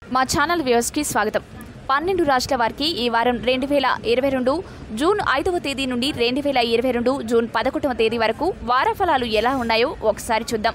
మా ఛానల్ వ్యూవర్స్కి స్వాగతం పన్నెండు రాష్ట్రాల వారికి ఈ వారం రెండు వేల ఇరవై రెండు జూన్ ఐదవ తేదీ నుండి రెండు వేల ఇరవై రెండు జూన్ పదకొండవ తేదీ వరకు వార ఫలాలు ఎలా ఉన్నాయో ఒకసారి చూద్దాం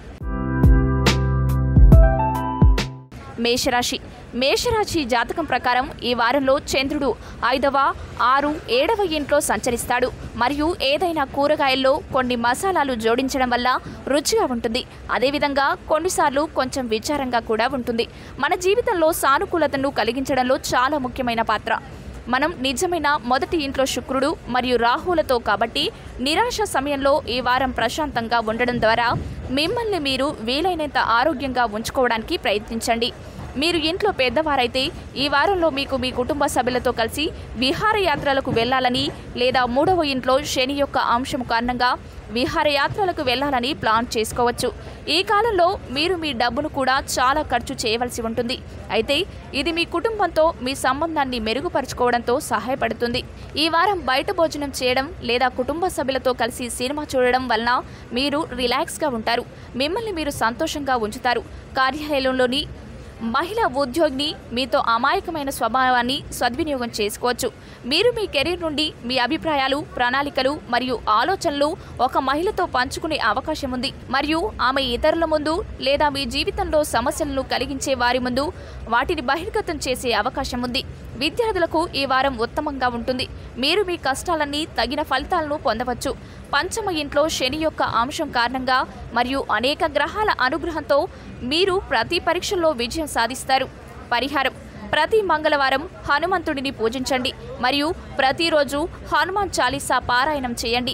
మేషరాశి మేషరాశి జాతకం ప్రకారం ఈ వారంలో చంద్రుడు ఐదవ ఆరు ఏడవ ఇంట్లో సంచరిస్తాడు మరియు ఏదైనా కూరగాయల్లో కొన్ని మసాలాలు జోడించడం వల్ల రుచిగా ఉంటుంది అదేవిధంగా కొన్నిసార్లు కొంచెం విచారంగా కూడా ఉంటుంది మన జీవితంలో సానుకూలతను కలిగించడంలో చాలా ముఖ్యమైన పాత్ర మనం నిజమైన మొదటి ఇంట్లో శుక్రుడు మరియు రాహులతో కాబట్టి నిరాశ సమయంలో ఈ వారం ప్రశాంతంగా ఉండడం ద్వారా మిమ్మల్ని మీరు వీలైనంత ఆరోగ్యంగా ఉంచుకోవడానికి ప్రయత్నించండి మీరు ఇంట్లో పెద్దవారైతే ఈ వారంలో మీకు మీ కుటుంబ సభ్యులతో కలిసి విహారయాత్రలకు వెళ్ళాలని లేదా మూడవ ఇంట్లో శని యొక్క అంశం కారణంగా విహారయాత్రలకు వెళ్ళాలని ప్లాన్ చేసుకోవచ్చు ఈ కాలంలో మీరు మీ డబ్బును కూడా చాలా ఖర్చు చేయవలసి ఉంటుంది అయితే ఇది మీ కుటుంబంతో మీ సంబంధాన్ని మెరుగుపరుచుకోవడంతో సహాయపడుతుంది ఈ వారం బయట భోజనం చేయడం లేదా కుటుంబ సభ్యులతో కలిసి సినిమా చూడడం వలన మీరు రిలాక్స్గా ఉంటారు మిమ్మల్ని మీరు సంతోషంగా ఉంచుతారు కార్యాలయంలోని మహిళా ఉద్యోగిని మీతో అమాయకమైన స్వభావాన్ని సద్వినియోగం చేసుకోవచ్చు మీరు మీ కెరీర్ నుండి మీ అభిప్రాయాలు ప్రణాళికలు మరియు ఆలోచనలు ఒక మహిళతో పంచుకునే అవకాశం ఉంది మరియు ఆమె ఇతరుల ముందు లేదా మీ జీవితంలో సమస్యలను కలిగించే వారి ముందు వాటిని బహిర్గతం చేసే అవకాశం ఉంది విద్యార్థులకు ఈ వారం ఉత్తమంగా ఉంటుంది మీరు మీ కష్టాలన్నీ తగిన ఫలితాలను పొందవచ్చు పంచమ ఇంట్లో శని యొక్క అంశం కారణంగా మరియు అనేక గ్రహాల అనుగ్రహంతో మీరు ప్రతి పరీక్షల్లో విజయం సాధిస్తారు పరిహారం ప్రతి మంగళవారం హనుమంతుడిని పూజించండి మరియు ప్రతిరోజు హనుమాన్ చాలీసా పారాయణం చేయండి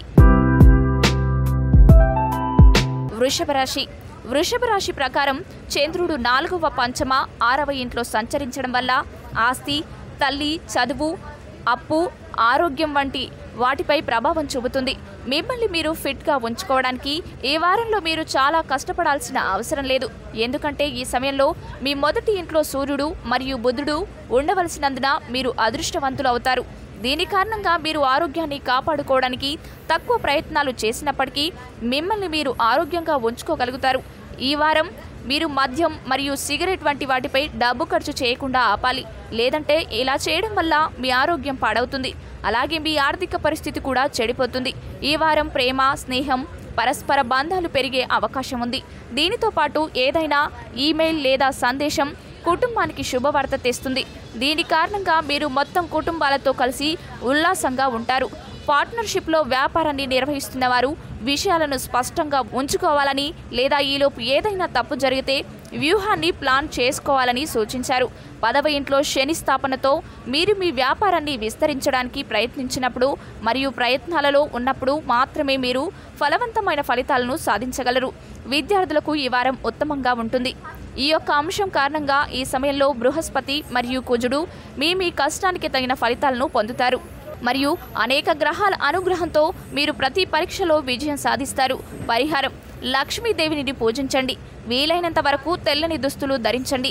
వృషభ రాశి వృషభ రాశి ప్రకారం చంద్రుడు నాలుగవ పంచమ ఆరవ ఇంట్లో సంచరించడం వల్ల ఆస్తి తల్లి చదువు అప్పు ఆరోగ్యం వంటి వాటిపై ప్రభావం చూపుతుంది మిమ్మల్ని మీరు ఫిట్గా ఉంచుకోవడానికి ఈ వారంలో మీరు చాలా కష్టపడాల్సిన అవసరం లేదు ఎందుకంటే ఈ సమయంలో మీ మొదటి ఇంట్లో సూర్యుడు మరియు బుధుడు ఉండవలసినందున మీరు అదృష్టవంతులు అవుతారు దీని కారణంగా మీరు ఆరోగ్యాన్ని కాపాడుకోవడానికి తక్కువ ప్రయత్నాలు చేసినప్పటికీ మిమ్మల్ని మీరు ఆరోగ్యంగా ఉంచుకోగలుగుతారు ఈ వారం మీరు మద్యం మరియు సిగరెట్ వంటి వాటిపై డబ్బు ఖర్చు చేయకుండా ఆపాలి లేదంటే ఇలా చేయడం వల్ల మీ ఆరోగ్యం పాడవుతుంది అలాగే మీ ఆర్థిక పరిస్థితి కూడా చెడిపోతుంది ఈ వారం ప్రేమ స్నేహం పరస్పర బంధాలు పెరిగే అవకాశం ఉంది దీనితో పాటు ఏదైనా ఈమెయిల్ లేదా సందేశం కుటుంబానికి శుభవార్త తెస్తుంది దీని కారణంగా మీరు మొత్తం కుటుంబాలతో కలిసి ఉల్లాసంగా ఉంటారు పార్ట్నర్షిప్లో వ్యాపారాన్ని నిర్వహిస్తున్న వారు విషయాలను స్పష్టంగా ఉంచుకోవాలని లేదా ఈలోపు ఏదైనా తప్పు జరిగితే వ్యూహాన్ని ప్లాన్ చేసుకోవాలని సూచించారు పదవ ఇంట్లో శని స్థాపనతో మీరు మీ వ్యాపారాన్ని విస్తరించడానికి ప్రయత్నించినప్పుడు మరియు ప్రయత్నాలలో ఉన్నప్పుడు మాత్రమే మీరు ఫలవంతమైన ఫలితాలను సాధించగలరు విద్యార్థులకు ఈ వారం ఉత్తమంగా ఉంటుంది ఈ యొక్క అంశం కారణంగా ఈ సమయంలో బృహస్పతి మరియు కుజుడు మీ మీ కష్టానికి తగిన ఫలితాలను పొందుతారు మరియు అనేక గ్రహాల అనుగ్రహంతో మీరు ప్రతి పరీక్షలో విజయం సాధిస్తారు పరిహారం లక్ష్మీదేవిని పూజించండి వీలైనంత వరకు తెల్లని దుస్తులు ధరించండి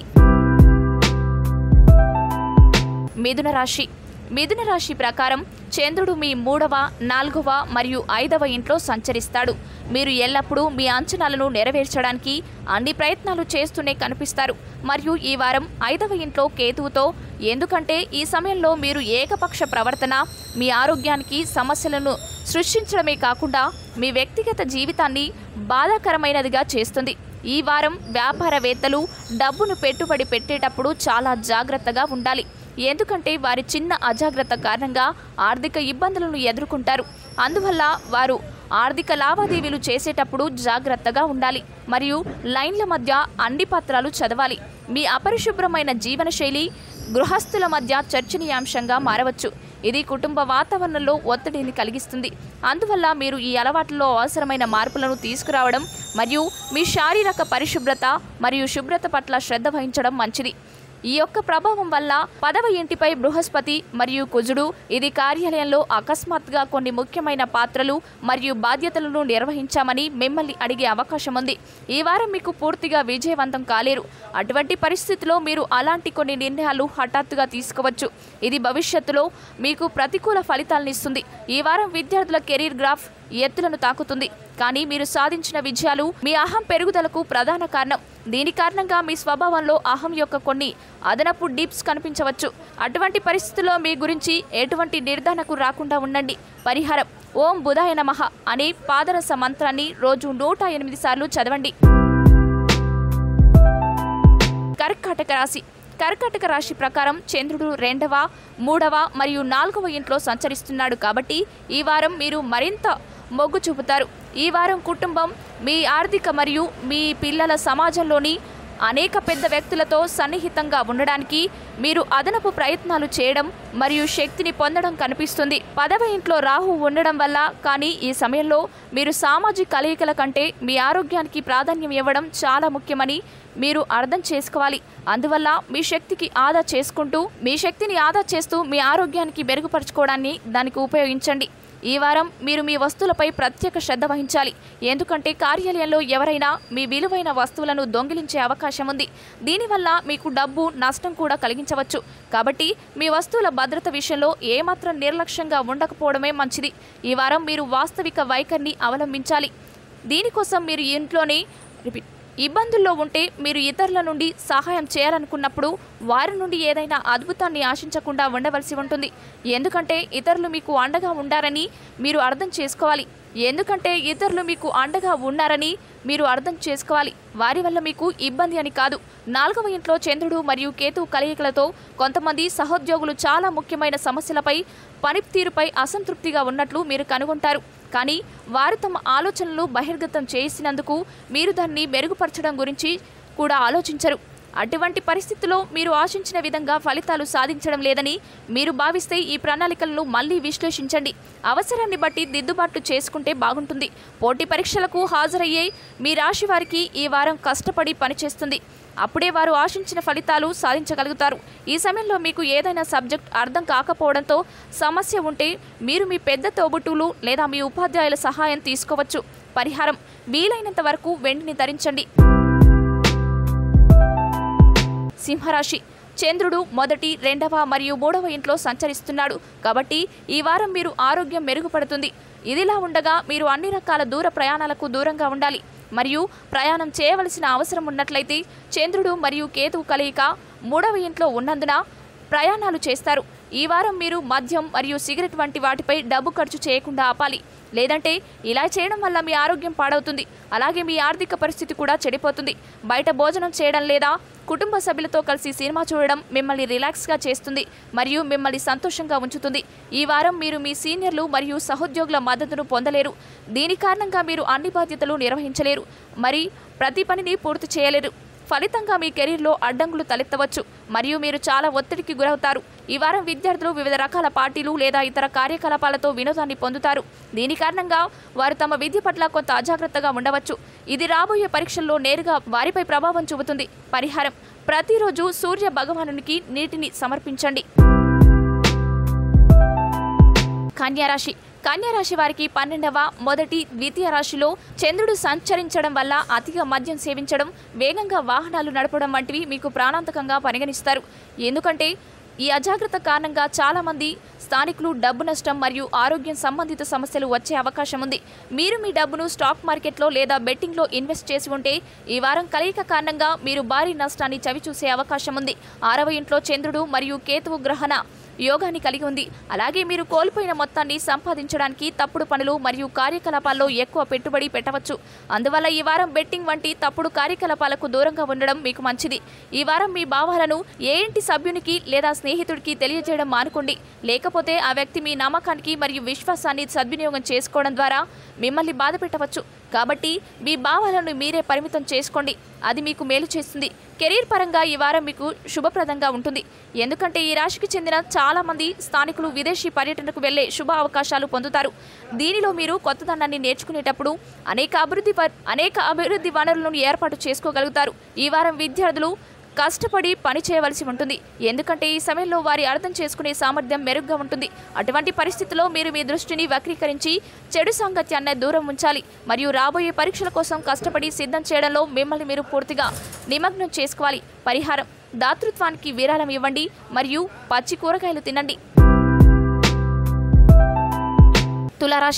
మిథున రాశి మిథున రాశి ప్రకారం చంద్రుడు మీ మూడవ నాలుగవ మరియు ఐదవ ఇంట్లో సంచరిస్తాడు మీరు ఎల్లప్పుడూ మీ అంచనాలను నెరవేర్చడానికి అన్ని ప్రయత్నాలు చేస్తూనే కనిపిస్తారు మరియు ఈ వారం ఐదవ ఇంట్లో కేతువుతో ఎందుకంటే ఈ సమయంలో మీరు ఏకపక్ష ప్రవర్తన మీ ఆరోగ్యానికి సమస్యలను సృష్టించడమే కాకుండా మీ వ్యక్తిగత జీవితాన్ని బాధాకరమైనదిగా చేస్తుంది ఈ వారం వ్యాపారవేత్తలు డబ్బును పెట్టుబడి పెట్టేటప్పుడు చాలా జాగ్రత్తగా ఉండాలి ఎందుకంటే వారి చిన్న అజాగ్రత్త కారణంగా ఆర్థిక ఇబ్బందులను ఎదుర్కొంటారు అందువల్ల వారు ఆర్థిక లావాదేవీలు చేసేటప్పుడు జాగ్రత్తగా ఉండాలి మరియు లైన్ల మధ్య అన్ని పత్రాలు చదవాలి మీ అపరిశుభ్రమైన జీవనశైలి గృహస్థుల మధ్య చర్చనీయాంశంగా మారవచ్చు ఇది కుటుంబ వాతావరణంలో ఒత్తిడిని కలిగిస్తుంది అందువల్ల మీరు ఈ అలవాట్లలో అవసరమైన మార్పులను తీసుకురావడం మరియు మీ శారీరక పరిశుభ్రత మరియు శుభ్రత పట్ల శ్రద్ధ వహించడం మంచిది ఈ యొక్క ప్రభావం వల్ల పదవ ఇంటిపై బృహస్పతి మరియు కుజుడు ఇది కార్యాలయంలో అకస్మాత్తుగా కొన్ని ముఖ్యమైన పాత్రలు మరియు బాధ్యతలను నిర్వహించామని మిమ్మల్ని అడిగే అవకాశం ఉంది ఈ వారం మీకు పూర్తిగా విజయవంతం కాలేరు అటువంటి పరిస్థితిలో మీరు అలాంటి కొన్ని నిర్ణయాలు హఠాత్తుగా తీసుకోవచ్చు ఇది భవిష్యత్తులో మీకు ప్రతికూల ఫలితాలను ఇస్తుంది ఈ వారం విద్యార్థుల కెరీర్ గ్రాఫ్ ఎత్తులను తాకుతుంది కానీ మీరు సాధించిన విజయాలు మీ అహం పెరుగుదలకు ప్రధాన కారణం దీని కారణంగా మీ స్వభావంలో అహం యొక్క కొన్ని అదనపు డిప్స్ కనిపించవచ్చు అటువంటి పరిస్థితుల్లో మీ గురించి ఎటువంటి నిర్ధారణకు రాకుండా ఉండండి పరిహారం ఓం బుధాయ నమః అనే పాదరస మంత్రాన్ని రోజు నూట ఎనిమిది సార్లు చదవండి కర్కాటక రాశి కర్కాటక రాశి ప్రకారం చంద్రుడు రెండవ మూడవ మరియు నాలుగవ ఇంట్లో సంచరిస్తున్నాడు కాబట్టి ఈ వారం మీరు మరింత మొగ్గు చూపుతారు ఈ వారం కుటుంబం మీ ఆర్థిక మరియు మీ పిల్లల సమాజంలోని అనేక పెద్ద వ్యక్తులతో సన్నిహితంగా ఉండడానికి మీరు అదనపు ప్రయత్నాలు చేయడం మరియు శక్తిని పొందడం కనిపిస్తుంది పదవ ఇంట్లో రాహు ఉండడం వల్ల కానీ ఈ సమయంలో మీరు సామాజిక కలయికల కంటే మీ ఆరోగ్యానికి ప్రాధాన్యం ఇవ్వడం చాలా ముఖ్యమని మీరు అర్థం చేసుకోవాలి అందువల్ల మీ శక్తికి ఆదా చేసుకుంటూ మీ శక్తిని ఆదా చేస్తూ మీ ఆరోగ్యానికి మెరుగుపరచుకోవడాన్ని దానికి ఉపయోగించండి ఈ వారం మీరు మీ వస్తువులపై ప్రత్యేక శ్రద్ధ వహించాలి ఎందుకంటే కార్యాలయంలో ఎవరైనా మీ విలువైన వస్తువులను దొంగిలించే అవకాశం ఉంది దీనివల్ల మీకు డబ్బు నష్టం కూడా కలిగించవచ్చు కాబట్టి మీ వస్తువుల భద్రత విషయంలో ఏమాత్రం నిర్లక్ష్యంగా ఉండకపోవడమే మంచిది ఈ వారం మీరు వాస్తవిక వైఖరిని అవలంబించాలి దీనికోసం మీరు ఇంట్లోనే రిపీట్ ఇబ్బందుల్లో ఉంటే మీరు ఇతరుల నుండి సహాయం చేయాలనుకున్నప్పుడు వారి నుండి ఏదైనా అద్భుతాన్ని ఆశించకుండా ఉండవలసి ఉంటుంది ఎందుకంటే ఇతరులు మీకు అండగా ఉండారని మీరు అర్థం చేసుకోవాలి ఎందుకంటే ఇతరులు మీకు అండగా ఉన్నారని మీరు అర్థం చేసుకోవాలి వారి వల్ల మీకు ఇబ్బంది అని కాదు నాలుగవ ఇంట్లో చంద్రుడు మరియు కేతువు కలయికలతో కొంతమంది సహోద్యోగులు చాలా ముఖ్యమైన సమస్యలపై పనితీరుపై అసంతృప్తిగా ఉన్నట్లు మీరు కనుగొంటారు కానీ వారు తమ ఆలోచనలు బహిర్గతం చేసినందుకు మీరు దాన్ని మెరుగుపరచడం గురించి కూడా ఆలోచించరు అటువంటి పరిస్థితుల్లో మీరు ఆశించిన విధంగా ఫలితాలు సాధించడం లేదని మీరు భావిస్తే ఈ ప్రణాళికలను మళ్ళీ విశ్లేషించండి అవసరాన్ని బట్టి దిద్దుబాట్లు చేసుకుంటే బాగుంటుంది పోటీ పరీక్షలకు హాజరయ్యే మీ రాశి వారికి ఈ వారం కష్టపడి పనిచేస్తుంది అప్పుడే వారు ఆశించిన ఫలితాలు సాధించగలుగుతారు ఈ సమయంలో మీకు ఏదైనా సబ్జెక్ట్ అర్థం కాకపోవడంతో సమస్య ఉంటే మీరు మీ పెద్ద తోబుట్టువులు లేదా మీ ఉపాధ్యాయుల సహాయం తీసుకోవచ్చు పరిహారం వీలైనంత వరకు వెండిని ధరించండి సింహరాశి చంద్రుడు మొదటి రెండవ మరియు మూడవ ఇంట్లో సంచరిస్తున్నాడు కాబట్టి ఈ వారం మీరు ఆరోగ్యం మెరుగుపడుతుంది ఇదిలా ఉండగా మీరు అన్ని రకాల దూర ప్రయాణాలకు దూరంగా ఉండాలి మరియు ప్రయాణం చేయవలసిన అవసరం ఉన్నట్లయితే చంద్రుడు మరియు కేతువు కలయిక మూడవ ఇంట్లో ఉన్నందున ప్రయాణాలు చేస్తారు ఈ వారం మీరు మద్యం మరియు సిగరెట్ వంటి వాటిపై డబ్బు ఖర్చు చేయకుండా ఆపాలి లేదంటే ఇలా చేయడం వల్ల మీ ఆరోగ్యం పాడవుతుంది అలాగే మీ ఆర్థిక పరిస్థితి కూడా చెడిపోతుంది బయట భోజనం చేయడం లేదా కుటుంబ సభ్యులతో కలిసి సినిమా చూడడం మిమ్మల్ని రిలాక్స్గా చేస్తుంది మరియు మిమ్మల్ని సంతోషంగా ఉంచుతుంది ఈ వారం మీరు మీ సీనియర్లు మరియు సహోద్యోగుల మద్దతును పొందలేరు దీని కారణంగా మీరు అన్ని బాధ్యతలు నిర్వహించలేరు మరి ప్రతి పనిని పూర్తి చేయలేరు ఫలితంగా మీ కెరీర్లో అడ్డంకులు తలెత్తవచ్చు మరియు మీరు చాలా ఒత్తిడికి గురవుతారు ఈ వారం విద్యార్థులు వివిధ రకాల పార్టీలు లేదా ఇతర కార్యకలాపాలతో వినోదాన్ని పొందుతారు దీని కారణంగా వారు తమ విద్య పట్ల కొంత అజాగ్రత్తగా ఉండవచ్చు ఇది రాబోయే పరీక్షల్లో నేరుగా వారిపై ప్రభావం చూపుతుంది పరిహారం ప్రతిరోజు సూర్య భగవానునికి నీటిని సమర్పించండి కన్యారాశి కన్యారాశి వారికి పన్నెండవ మొదటి ద్వితీయ రాశిలో చంద్రుడు సంచరించడం వల్ల అతిగా మద్యం సేవించడం వేగంగా వాహనాలు నడపడం వంటివి మీకు ప్రాణాంతకంగా పరిగణిస్తారు ఎందుకంటే ఈ అజాగ్రత్త కారణంగా చాలా మంది స్థానికులు డబ్బు నష్టం మరియు ఆరోగ్యం సంబంధిత సమస్యలు వచ్చే అవకాశం ఉంది మీరు మీ డబ్బును స్టాక్ మార్కెట్లో లేదా బెట్టింగ్లో ఇన్వెస్ట్ చేసి ఉంటే ఈ వారం కలయిక కారణంగా మీరు భారీ నష్టాన్ని చవిచూసే అవకాశం ఉంది ఆరవ ఇంట్లో చంద్రుడు మరియు కేతువు గ్రహణ యోగాన్ని కలిగి ఉంది అలాగే మీరు కోల్పోయిన మొత్తాన్ని సంపాదించడానికి తప్పుడు పనులు మరియు కార్యకలాపాల్లో ఎక్కువ పెట్టుబడి పెట్టవచ్చు అందువల్ల ఈ వారం బెట్టింగ్ వంటి తప్పుడు కార్యకలాపాలకు దూరంగా ఉండడం మీకు మంచిది ఈ వారం మీ భావాలను ఏ ఇంటి సభ్యునికి లేదా స్నేహితుడికి తెలియజేయడం మానుకోండి లేకపోతే ఆ వ్యక్తి మీ నమ్మకానికి మరియు విశ్వాసాన్ని సద్వినియోగం చేసుకోవడం ద్వారా మిమ్మల్ని బాధ పెట్టవచ్చు కాబట్టి మీ భావాలను మీరే పరిమితం చేసుకోండి అది మీకు మేలు చేస్తుంది కెరీర్ పరంగా ఈ వారం మీకు శుభప్రదంగా ఉంటుంది ఎందుకంటే ఈ రాశికి చెందిన చాలా మంది స్థానికులు విదేశీ పర్యటనకు వెళ్లే శుభ అవకాశాలు పొందుతారు దీనిలో మీరు కొత్తదనాన్ని నేర్చుకునేటప్పుడు అనేక అభివృద్ధి వ- అనేక అభివృద్ధి వనరులను ఏర్పాటు చేసుకోగలుగుతారు ఈ వారం విద్యార్థులు కష్టపడి పని చేయవలసి ఉంటుంది ఎందుకంటే ఈ సమయంలో వారి అర్థం చేసుకునే సామర్థ్యం మెరుగ్గా ఉంటుంది అటువంటి పరిస్థితుల్లో మీరు మీ దృష్టిని వక్రీకరించి చెడు సాంగత్యాన్ని దూరం ఉంచాలి మరియు రాబోయే పరీక్షల కోసం కష్టపడి సిద్ధం చేయడంలో మిమ్మల్ని మీరు పూర్తిగా నిమగ్నం చేసుకోవాలి పరిహారం దాతృత్వానికి విరాళం ఇవ్వండి మరియు పచ్చి కూరగాయలు తినండి తులారాశి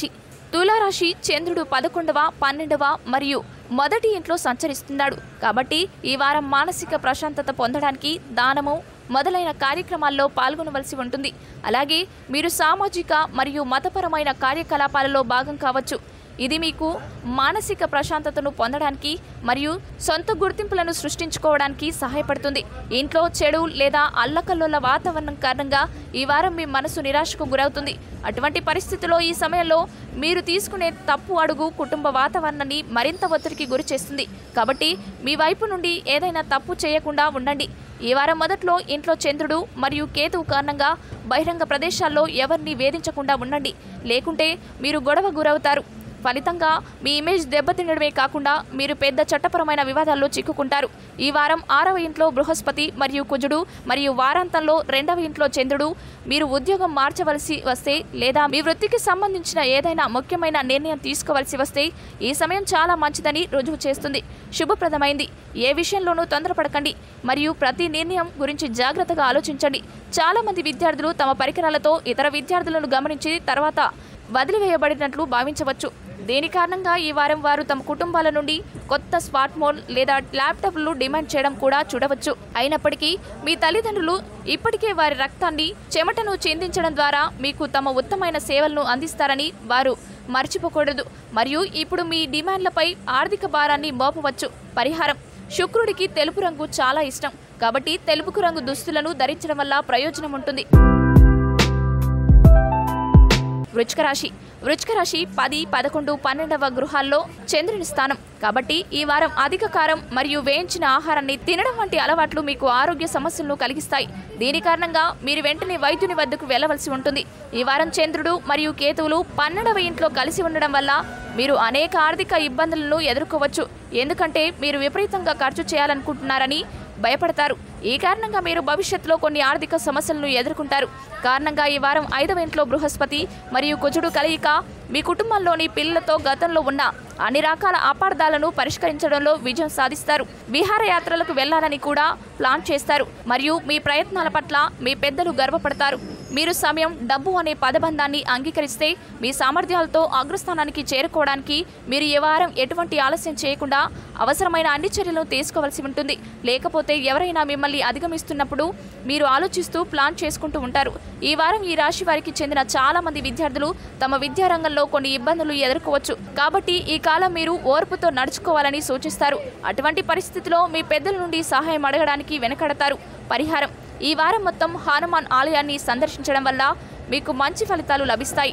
తులారాశి చంద్రుడు పదకొండవ పన్నెండవ మరియు మొదటి ఇంట్లో సంచరిస్తున్నాడు కాబట్టి ఈ వారం మానసిక ప్రశాంతత పొందడానికి దానము మొదలైన కార్యక్రమాల్లో పాల్గొనవలసి ఉంటుంది అలాగే మీరు సామాజిక మరియు మతపరమైన కార్యకలాపాలలో భాగం కావచ్చు ఇది మీకు మానసిక ప్రశాంతతను పొందడానికి మరియు సొంత గుర్తింపులను సృష్టించుకోవడానికి సహాయపడుతుంది ఇంట్లో చెడు లేదా అల్లకల్లోల వాతావరణం కారణంగా ఈ వారం మీ మనసు నిరాశకు గురవుతుంది అటువంటి పరిస్థితిలో ఈ సమయంలో మీరు తీసుకునే తప్పు అడుగు కుటుంబ వాతావరణాన్ని మరింత ఒత్తిడికి గురి చేస్తుంది కాబట్టి మీ వైపు నుండి ఏదైనా తప్పు చేయకుండా ఉండండి ఈ వారం మొదట్లో ఇంట్లో చంద్రుడు మరియు కేతువు కారణంగా బహిరంగ ప్రదేశాల్లో ఎవరిని వేధించకుండా ఉండండి లేకుంటే మీరు గొడవ గురవుతారు ఫలితంగా మీ ఇమేజ్ దెబ్బతినడమే కాకుండా మీరు పెద్ద చట్టపరమైన వివాదాల్లో చిక్కుకుంటారు ఈ వారం ఆరవ ఇంట్లో బృహస్పతి మరియు కుజుడు మరియు వారాంతంలో రెండవ ఇంట్లో చంద్రుడు మీరు ఉద్యోగం మార్చవలసి వస్తే లేదా మీ వృత్తికి సంబంధించిన ఏదైనా ముఖ్యమైన నిర్ణయం తీసుకోవలసి వస్తే ఈ సమయం చాలా మంచిదని రుజువు చేస్తుంది శుభప్రదమైంది ఏ విషయంలోనూ తొందరపడకండి మరియు ప్రతి నిర్ణయం గురించి జాగ్రత్తగా ఆలోచించండి చాలా మంది విద్యార్థులు తమ పరికరాలతో ఇతర విద్యార్థులను గమనించి తర్వాత వదిలివేయబడినట్లు భావించవచ్చు దీని కారణంగా ఈ వారం వారు తమ కుటుంబాల నుండి కొత్త స్మార్ట్ ఫోన్ లేదా ల్యాప్టాప్లు డిమాండ్ చేయడం కూడా చూడవచ్చు అయినప్పటికీ మీ తల్లిదండ్రులు ఇప్పటికే వారి రక్తాన్ని చెమటను చిందించడం ద్వారా మీకు తమ ఉత్తమైన సేవలను అందిస్తారని వారు మర్చిపోకూడదు మరియు ఇప్పుడు మీ డిమాండ్లపై ఆర్థిక భారాన్ని మోపవచ్చు పరిహారం శుక్రుడికి తెలుపు రంగు చాలా ఇష్టం కాబట్టి తెలుపు రంగు దుస్తులను ధరించడం వల్ల ప్రయోజనం ఉంటుంది వృచ్చిక రాశి వృచ్చిక రాశి పది పదకొండు పన్నెండవ గృహాల్లో చంద్రుని స్థానం కాబట్టి ఈ వారం అధిక కారం మరియు వేయించిన ఆహారాన్ని తినడం వంటి అలవాట్లు మీకు ఆరోగ్య సమస్యలను కలిగిస్తాయి దీని కారణంగా మీరు వెంటనే వైద్యుని వద్దకు వెళ్ళవలసి ఉంటుంది ఈ వారం చంద్రుడు మరియు కేతువులు పన్నెండవ ఇంట్లో కలిసి ఉండడం వల్ల మీరు అనేక ఆర్థిక ఇబ్బందులను ఎదుర్కోవచ్చు ఎందుకంటే మీరు విపరీతంగా ఖర్చు చేయాలనుకుంటున్నారని భయపడతారు ఈ కారణంగా మీరు భవిష్యత్తులో కొన్ని ఆర్థిక సమస్యలను ఎదుర్కొంటారు కారణంగా ఈ వారం ఐదవ ఇంట్లో బృహస్పతి మరియు కుజుడు కలయిక మీ కుటుంబంలోని పిల్లలతో గతంలో ఉన్న అన్ని రకాల అపార్థాలను పరిష్కరించడంలో విజయం సాధిస్తారు విహారయాత్రలకు వెళ్లాలని కూడా ప్లాన్ చేస్తారు మరియు మీ ప్రయత్నాల పట్ల మీ పెద్దలు గర్వపడతారు మీరు సమయం డబ్బు అనే పదబంధాన్ని అంగీకరిస్తే మీ సామర్థ్యాలతో అగ్రస్థానానికి చేరుకోవడానికి మీరు ఈ వారం ఎటువంటి ఆలస్యం చేయకుండా అవసరమైన అన్ని చర్యలను తీసుకోవాల్సి ఉంటుంది లేకపోతే ఎవరైనా మిమ్మల్ని అధిగమిస్తున్నప్పుడు మీరు ఆలోచిస్తూ ప్లాన్ చేసుకుంటూ ఉంటారు ఈ వారం ఈ రాశి వారికి చెందిన చాలా మంది విద్యార్థులు తమ విద్యారంగంలో కొన్ని ఇబ్బందులు ఎదుర్కోవచ్చు కాబట్టి ఈ కాలం మీరు ఓర్పుతో నడుచుకోవాలని సూచిస్తారు అటువంటి పరిస్థితిలో మీ పెద్దల నుండి సహాయం అడగడానికి వెనకడతారు పరిహారం ఈ వారం మొత్తం హనుమాన్ ఆలయాన్ని సందర్శించడం వల్ల మీకు మంచి ఫలితాలు లభిస్తాయి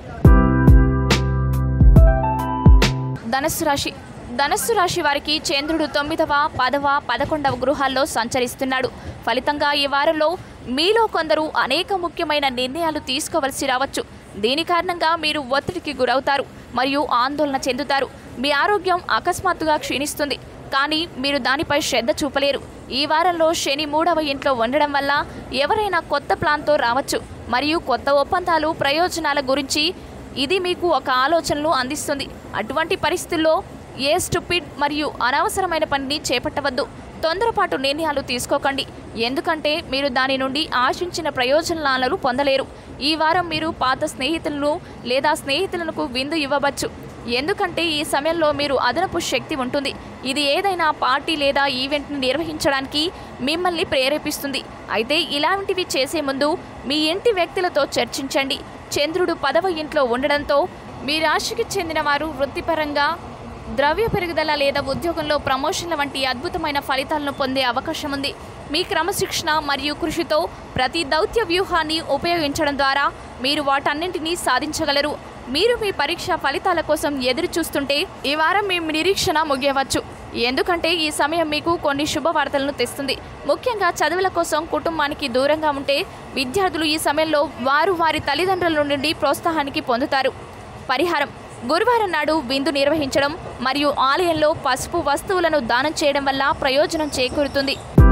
ధనస్సు రాశి ధనస్సు రాశి వారికి చంద్రుడు తొమ్మిదవ పదవ పదకొండవ గృహాల్లో సంచరిస్తున్నాడు ఫలితంగా ఈ వారంలో మీలో కొందరు అనేక ముఖ్యమైన నిర్ణయాలు తీసుకోవలసి రావచ్చు దీని కారణంగా మీరు ఒత్తిడికి గురవుతారు మరియు ఆందోళన చెందుతారు మీ ఆరోగ్యం అకస్మాత్తుగా క్షీణిస్తుంది కానీ మీరు దానిపై శ్రద్ధ చూపలేరు ఈ వారంలో శని మూడవ ఇంట్లో ఉండడం వల్ల ఎవరైనా కొత్త ప్లాన్తో రావచ్చు మరియు కొత్త ఒప్పందాలు ప్రయోజనాల గురించి ఇది మీకు ఒక ఆలోచనలు అందిస్తుంది అటువంటి పరిస్థితుల్లో ఏ స్టూపిడ్ మరియు అనవసరమైన పనిని చేపట్టవద్దు తొందరపాటు నిర్ణయాలు తీసుకోకండి ఎందుకంటే మీరు దాని నుండి ఆశించిన ప్రయోజనాలను పొందలేరు ఈ వారం మీరు పాత స్నేహితులను లేదా స్నేహితులకు విందు ఇవ్వవచ్చు ఎందుకంటే ఈ సమయంలో మీరు అదనపు శక్తి ఉంటుంది ఇది ఏదైనా పార్టీ లేదా ఈవెంట్ని నిర్వహించడానికి మిమ్మల్ని ప్రేరేపిస్తుంది అయితే ఇలాంటివి చేసే ముందు మీ ఇంటి వ్యక్తులతో చర్చించండి చంద్రుడు పదవ ఇంట్లో ఉండడంతో మీ రాశికి చెందిన వారు వృత్తిపరంగా ద్రవ్య పెరుగుదల లేదా ఉద్యోగంలో ప్రమోషన్ల వంటి అద్భుతమైన ఫలితాలను పొందే అవకాశం ఉంది మీ క్రమశిక్షణ మరియు కృషితో ప్రతి దౌత్య వ్యూహాన్ని ఉపయోగించడం ద్వారా మీరు వాటన్నింటినీ సాధించగలరు మీరు మీ పరీక్ష ఫలితాల కోసం ఎదురు చూస్తుంటే ఈ వారం మీ నిరీక్షణ ముగియవచ్చు ఎందుకంటే ఈ సమయం మీకు కొన్ని శుభవార్తలను తెస్తుంది ముఖ్యంగా చదువుల కోసం కుటుంబానికి దూరంగా ఉంటే విద్యార్థులు ఈ సమయంలో వారు వారి తల్లిదండ్రుల నుండి ప్రోత్సాహానికి పొందుతారు పరిహారం గురువారం నాడు విందు నిర్వహించడం మరియు ఆలయంలో పసుపు వస్తువులను దానం చేయడం వల్ల ప్రయోజనం చేకూరుతుంది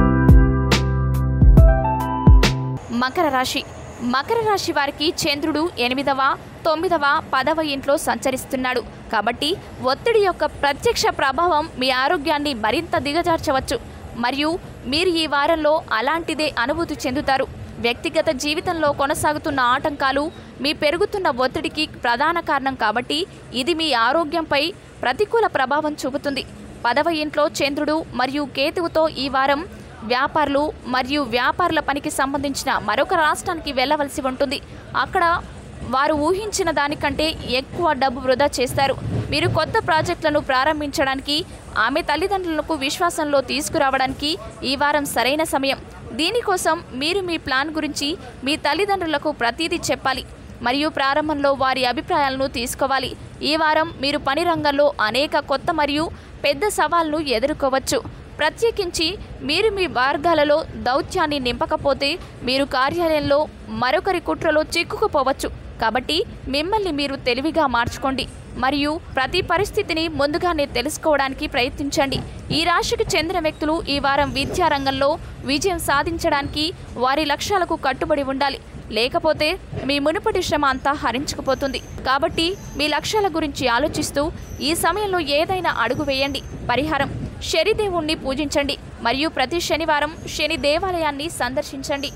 మకర రాశి మకర రాశి వారికి చంద్రుడు ఎనిమిదవ తొమ్మిదవ పదవ ఇంట్లో సంచరిస్తున్నాడు కాబట్టి ఒత్తిడి యొక్క ప్రత్యక్ష ప్రభావం మీ ఆరోగ్యాన్ని మరింత దిగజార్చవచ్చు మరియు మీరు ఈ వారంలో అలాంటిదే అనుభూతి చెందుతారు వ్యక్తిగత జీవితంలో కొనసాగుతున్న ఆటంకాలు మీ పెరుగుతున్న ఒత్తిడికి ప్రధాన కారణం కాబట్టి ఇది మీ ఆరోగ్యంపై ప్రతికూల ప్రభావం చూపుతుంది పదవ ఇంట్లో చంద్రుడు మరియు కేతువుతో ఈ వారం వ్యాపారులు మరియు వ్యాపారుల పనికి సంబంధించిన మరొక రాష్ట్రానికి వెళ్ళవలసి ఉంటుంది అక్కడ వారు ఊహించిన దానికంటే ఎక్కువ డబ్బు వృధా చేస్తారు మీరు కొత్త ప్రాజెక్టులను ప్రారంభించడానికి ఆమె తల్లిదండ్రులకు విశ్వాసంలో తీసుకురావడానికి ఈ వారం సరైన సమయం దీనికోసం మీరు మీ ప్లాన్ గురించి మీ తల్లిదండ్రులకు ప్రతిదీ చెప్పాలి మరియు ప్రారంభంలో వారి అభిప్రాయాలను తీసుకోవాలి ఈ వారం మీరు పని రంగంలో అనేక కొత్త మరియు పెద్ద సవాళ్లను ఎదుర్కోవచ్చు ప్రత్యేకించి మీరు మీ మార్గాలలో దౌత్యాన్ని నింపకపోతే మీరు కార్యాలయంలో మరొకరి కుట్రలో చిక్కుకుపోవచ్చు కాబట్టి మిమ్మల్ని మీరు తెలివిగా మార్చుకోండి మరియు ప్రతి పరిస్థితిని ముందుగానే తెలుసుకోవడానికి ప్రయత్నించండి ఈ రాశికి చెందిన వ్యక్తులు ఈ వారం విద్యా రంగంలో విజయం సాధించడానికి వారి లక్ష్యాలకు కట్టుబడి ఉండాలి లేకపోతే మీ మునుపటి శ్రమ అంతా హరించుకుపోతుంది కాబట్టి మీ లక్ష్యాల గురించి ఆలోచిస్తూ ఈ సమయంలో ఏదైనా అడుగు వేయండి పరిహారం శనిదేవుణ్ణి పూజించండి మరియు ప్రతి శనివారం శని దేవాలయాన్ని సందర్శించండి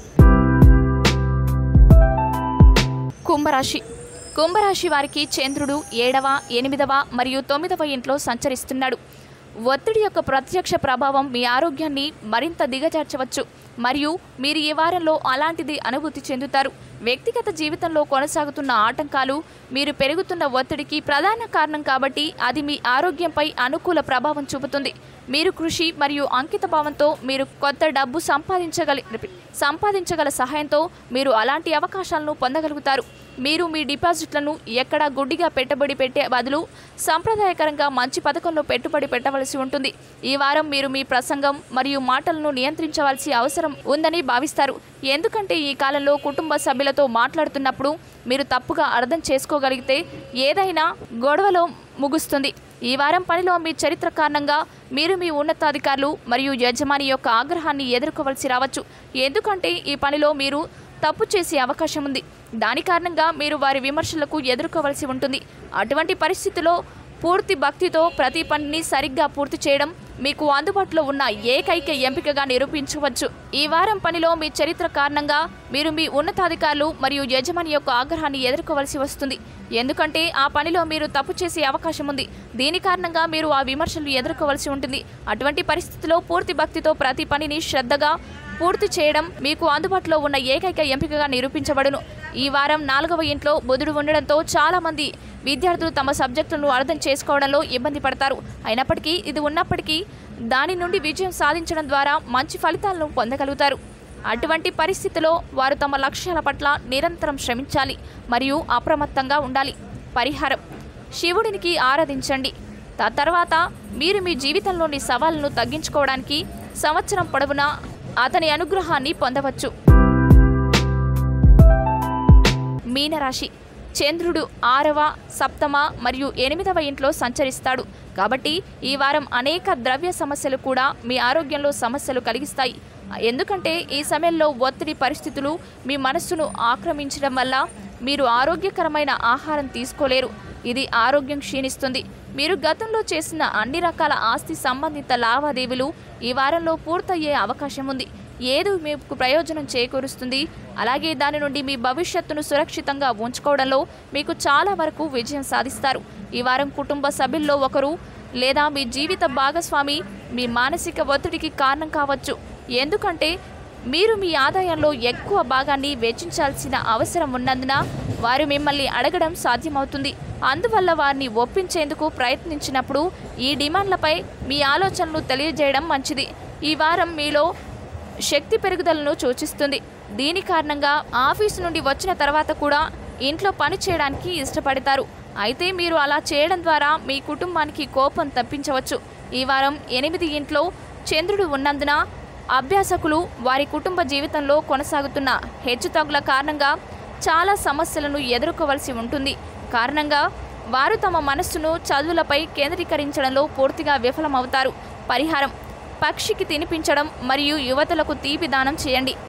కుంభరాశి కుంభరాశి వారికి చంద్రుడు ఏడవ ఎనిమిదవ మరియు తొమ్మిదవ ఇంట్లో సంచరిస్తున్నాడు ఒత్తిడి యొక్క ప్రత్యక్ష ప్రభావం మీ ఆరోగ్యాన్ని మరింత దిగజార్చవచ్చు మరియు మీరు ఈ వారంలో అలాంటిది అనుభూతి చెందుతారు వ్యక్తిగత జీవితంలో కొనసాగుతున్న ఆటంకాలు మీరు పెరుగుతున్న ఒత్తిడికి ప్రధాన కారణం కాబట్టి అది మీ ఆరోగ్యంపై అనుకూల ప్రభావం చూపుతుంది మీరు కృషి మరియు అంకిత భావంతో మీరు కొత్త డబ్బు సంపాదించగల సంపాదించగల సహాయంతో మీరు అలాంటి అవకాశాలను పొందగలుగుతారు మీరు మీ డిపాజిట్లను ఎక్కడా గుడ్డిగా పెట్టుబడి పెట్టే బదులు సాంప్రదాయకరంగా మంచి పథకంలో పెట్టుబడి పెట్టవలసి ఉంటుంది ఈ వారం మీరు మీ ప్రసంగం మరియు మాటలను నియంత్రించవలసి అవసరం ఉందని భావిస్తారు ఎందుకంటే ఈ కాలంలో కుటుంబ సభ్యులతో మాట్లాడుతున్నప్పుడు మీరు తప్పుగా అర్థం చేసుకోగలిగితే ఏదైనా గొడవలో ముగుస్తుంది ఈ వారం పనిలో మీ చరిత్ర కారణంగా మీరు మీ ఉన్నతాధికారులు మరియు యజమాని యొక్క ఆగ్రహాన్ని ఎదుర్కోవలసి రావచ్చు ఎందుకంటే ఈ పనిలో మీరు తప్పు చేసే అవకాశం ఉంది దాని కారణంగా మీరు వారి విమర్శలకు ఎదుర్కోవలసి ఉంటుంది అటువంటి పరిస్థితిలో పూర్తి భక్తితో ప్రతి పనిని సరిగ్గా పూర్తి చేయడం మీకు అందుబాటులో ఉన్న ఏకైక ఎంపికగా నిరూపించవచ్చు ఈ వారం పనిలో మీ చరిత్ర కారణంగా మీరు మీ ఉన్నతాధికారులు మరియు యజమాని యొక్క ఆగ్రహాన్ని ఎదుర్కోవలసి వస్తుంది ఎందుకంటే ఆ పనిలో మీరు తప్పు చేసే అవకాశం ఉంది దీని కారణంగా మీరు ఆ విమర్శలు ఎదుర్కోవలసి ఉంటుంది అటువంటి పరిస్థితిలో పూర్తి భక్తితో ప్రతి పనిని శ్రద్ధగా పూర్తి చేయడం మీకు అందుబాటులో ఉన్న ఏకైక ఎంపికగా నిరూపించబడును ఈ వారం నాలుగవ ఇంట్లో బుధుడు ఉండడంతో చాలా మంది విద్యార్థులు తమ సబ్జెక్టులను అర్థం చేసుకోవడంలో ఇబ్బంది పడతారు అయినప్పటికీ ఇది ఉన్నప్పటికీ దాని నుండి విజయం సాధించడం ద్వారా మంచి ఫలితాలను పొందగలుగుతారు అటువంటి పరిస్థితిలో వారు తమ లక్ష్యాల పట్ల నిరంతరం శ్రమించాలి మరియు అప్రమత్తంగా ఉండాలి పరిహారం శివుడినికి ఆరాధించండి త- తర్వాత మీరు మీ జీవితంలోని సవాళ్లను తగ్గించుకోవడానికి సంవత్సరం పొడవునా అతని అనుగ్రహాన్ని పొందవచ్చు మీనరాశి చంద్రుడు ఆరవ సప్తమ మరియు ఎనిమిదవ ఇంట్లో సంచరిస్తాడు కాబట్టి ఈ వారం అనేక ద్రవ్య సమస్యలు కూడా మీ ఆరోగ్యంలో సమస్యలు కలిగిస్తాయి ఎందుకంటే ఈ సమయంలో ఒత్తిడి పరిస్థితులు మీ మనస్సును ఆక్రమించడం వల్ల మీరు ఆరోగ్యకరమైన ఆహారం తీసుకోలేరు ఇది ఆరోగ్యం క్షీణిస్తుంది మీరు గతంలో చేసిన అన్ని రకాల ఆస్తి సంబంధిత లావాదేవీలు ఈ వారంలో పూర్తయ్యే అవకాశం ఉంది ఏది మీకు ప్రయోజనం చేకూరుస్తుంది అలాగే దాని నుండి మీ భవిష్యత్తును సురక్షితంగా ఉంచుకోవడంలో మీకు చాలా వరకు విజయం సాధిస్తారు ఈ వారం కుటుంబ సభ్యుల్లో ఒకరు లేదా మీ జీవిత భాగస్వామి మీ మానసిక ఒత్తిడికి కారణం కావచ్చు ఎందుకంటే మీరు మీ ఆదాయంలో ఎక్కువ భాగాన్ని వెచ్చించాల్సిన అవసరం ఉన్నందున వారు మిమ్మల్ని అడగడం సాధ్యమవుతుంది అందువల్ల వారిని ఒప్పించేందుకు ప్రయత్నించినప్పుడు ఈ డిమాండ్లపై మీ ఆలోచనలు తెలియజేయడం మంచిది ఈ వారం మీలో శక్తి పెరుగుదలను సూచిస్తుంది దీని కారణంగా ఆఫీసు నుండి వచ్చిన తర్వాత కూడా ఇంట్లో పని చేయడానికి ఇష్టపడతారు అయితే మీరు అలా చేయడం ద్వారా మీ కుటుంబానికి కోపం తప్పించవచ్చు ఈ వారం ఎనిమిది ఇంట్లో చంద్రుడు ఉన్నందున అభ్యాసకులు వారి కుటుంబ జీవితంలో కొనసాగుతున్న హెచ్చుతగ్గుల కారణంగా చాలా సమస్యలను ఎదుర్కోవలసి ఉంటుంది కారణంగా వారు తమ మనస్సును చదువులపై కేంద్రీకరించడంలో పూర్తిగా విఫలమవుతారు పరిహారం పక్షికి తినిపించడం మరియు యువతలకు తీపి దానం చేయండి